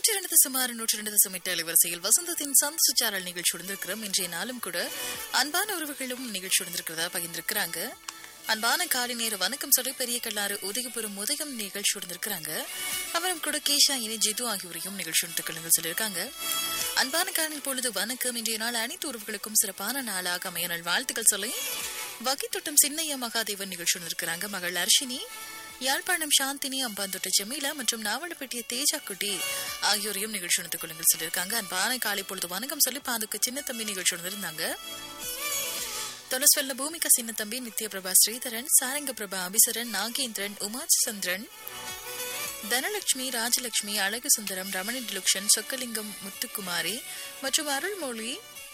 நூற்றி இரண்டு தசமாறு நூற்றி இரண்டு தசம் எட்டு அலைவரிசையில் வசந்தத்தின் சந்த சுச்சாரல் நிகழ்ச்சி உடந்திருக்கிறோம் இன்றைய நாளும் கூட அன்பான உறவுகளும் நிகழ்ச்சி உடந்திருக்கிறதா பகிர்ந்திருக்கிறாங்க அன்பான காலை நேர வணக்கம் சொல்லி பெரிய கல்லாறு உதயபுரம் உதயம் நிகழ்ச்சி உடந்திருக்கிறாங்க அவரும் கூட கேஷா இனி ஜிது ஆகியோரையும் நிகழ்ச்சி உடந்திருக்கள் சொல்லியிருக்காங்க அன்பான காலை பொழுது வணக்கம் இன்றைய நாள் அனைத்து உறவுகளுக்கும் சிறப்பான நாளாக அமைய நாள் வாழ்த்துக்கள் சொல்லி வகித்தொட்டம் சின்னையா மகாதேவன் நிகழ்ச்சி உடந்திருக்கிறாங்க மகள் அர்ஷினி யாழ்ப்பாணம் சாந்தினி அம்பாந்தொட்ட ஜமீலா மற்றும் நாவலப்பட்டிய தேஜா குட்டி ஆகியோரையும் நிகழ்ச்சி நடத்திக் கொள்ளுங்கள் சொல்லியிருக்காங்க அன்பான காலை பொழுது வணக்கம் சொல்லி பாதுக்கு சின்ன தம்பி நிகழ்ச்சி நடந்திருந்தாங்க தொலஸ்வல்ல பூமிகா சின்ன தம்பி நித்ய பிரபா ஸ்ரீதரன் சாரங்க பிரபா அபிசரன் நாகேந்திரன் உமாஜ் சந்திரன் தனலட்சுமி ராஜலட்சுமி அழகு சுந்தரம் ரமணி டிலுக்ஷன் சொக்கலிங்கம் முத்துக்குமாரி மற்றும் அருள்மொழி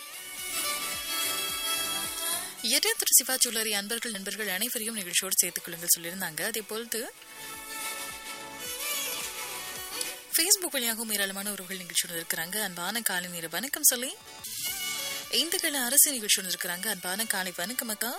எட்டத்துறை சிவா ஜுவல்லரி அன்பர்கள் நண்பர்கள் அனைவரையும் நிகழ்ச்சியோடு சேர்த்துக் கொள்ளுங்கள் சொல்லியிருந்தாங்க அதே பொழுது ஃபேஸ்புக் வழியாகவும் ஏராளமான உறவுகள் நிகழ்ச்சியோடு இருக்கிறாங்க அன்பான காலை நேர வணக்கம் சொல்லி இந்துக்கள் அரசு நிகழ்ச்சியோடு இருக்கிறாங்க அன்பான காலை வணக்கம் அக்கா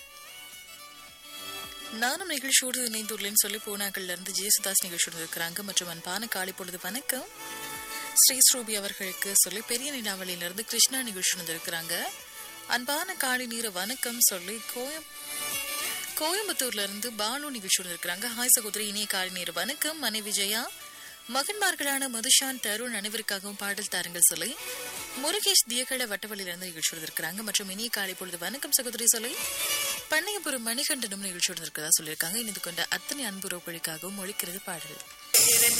நானும் நிகழ்ச்சியோடு இணைந்துள்ளேன்னு சொல்லி பூனாக்கள்ல இருந்து ஜேசுதாஸ் நிகழ்ச்சியோடு இருக்கிறாங்க மற்றும் அன்பான காலை பொழுது வணக்கம் ஸ்ரீ ஸ்ரூபி அவர்களுக்கு சொல்லி பெரிய நிலாவளியிலிருந்து கிருஷ்ணா நிகழ்ச்சி இருக்கிறாங்க அன்பான காலை நீர வணக்கம் சொல்லி கோயம் கோயம்புத்தூர்ல இருந்து பாலு நிகழ்ச்சியோடு இருக்கிறாங்க ஹாய் சகோதரி இனிய காலை நேர வணக்கம் மனைவி ஜெயா மகன்மார்களான மதுஷான் தருண் அனைவருக்காகவும் பாடல் தாருங்கள் சொல்லி முருகேஷ் தியகட வட்டவழியிலிருந்து நிகழ்ச்சியோடு இருக்கிறாங்க மற்றும் இனிய காலை பொழுது வணக்கம் சகோதரி சொல்லி பண்ணையபுரம் மணிகண்டனும் நிகழ்ச்சியோடு இருக்கிறதா சொல்லியிருக்காங்க இணைந்து கொண்ட அத்தனை அன்புறவுகளுக்காகவும் ஒழிக்கிறது பாடல்